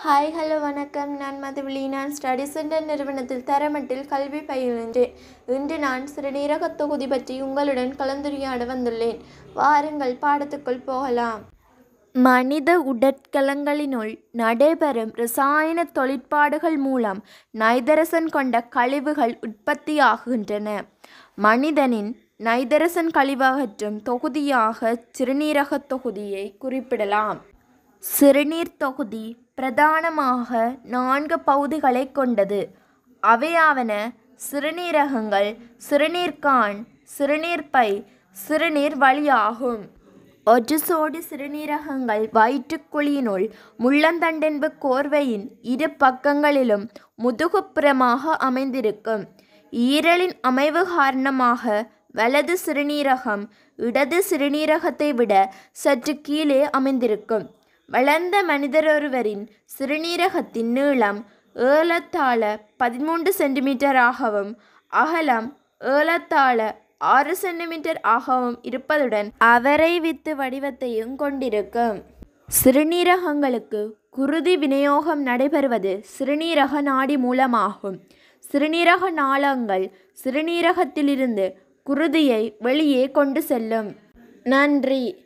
hi hello வணக்கம் நான் மதுவிழி நான் ஸ்டடி சென்டர் நிறுவனத்தில் தரமட்டில் கல்வி பயிலுகின்றேன் இன்று நான் சிறுநீரகத் தொகுதி பற்றி உங்களுடன் கலந்துரையாட வந்துள்ளேன் வாருங்கள் பாடத்துக்குள் போகலாம் மனித உடற்கலங்களினுள் நடைபெறும் இரசாயன தொழிற்பாடுகள் மூலம் நைதரசன் கொண்ட கழிவுகள் உற்பத்தியாகின்றன மனிதனின் நைதரசன் கழிவகற்றும் தொகுதியாக சிறுநீரகத் தொகுதியை குறிப்பிடலாம் சிறுநீர் தொகுதி பிரதானமாக நான்கு பகுதிகளை கொண்டது அவையாவன சிறுநீரகங்கள் சிறுநீர்கான் சிறுநீர்ப்பை சிறுநீர் வழியாகும் ஒரு சோடி சிறுநீரகங்கள் வயிற்றுக்குழியினுள் முள்ளந்தண்டென்பு கோர்வையின் இரு பக்கங்களிலும் முதுகுப்புறமாக அமைந்திருக்கும் ஈரலின் அமைவு காரணமாக வலது சிறுநீரகம் இடது சிறுநீரகத்தை விட சற்று கீழே அமைந்திருக்கும் வளர்ந்த மனிதரொருவரின் சிறுநீரகத்தின் நீளம் ஏலத்தாழ பதிமூன்று சென்டிமீட்டராகவும் அகலம் ஏலத்தாழ ஆறு சென்டிமீட்டர் ஆகவும் இருப்பதுடன் அவரை வித்து வடிவத்தையும் கொண்டிருக்கும் சிறுநீரகங்களுக்கு குருதி விநியோகம் நடைபெறுவது சிறுநீரக நாடி மூலமாகும் சிறுநீரக நாளங்கள் சிறுநீரகத்திலிருந்து குருதியை வெளியே கொண்டு செல்லும் நன்றி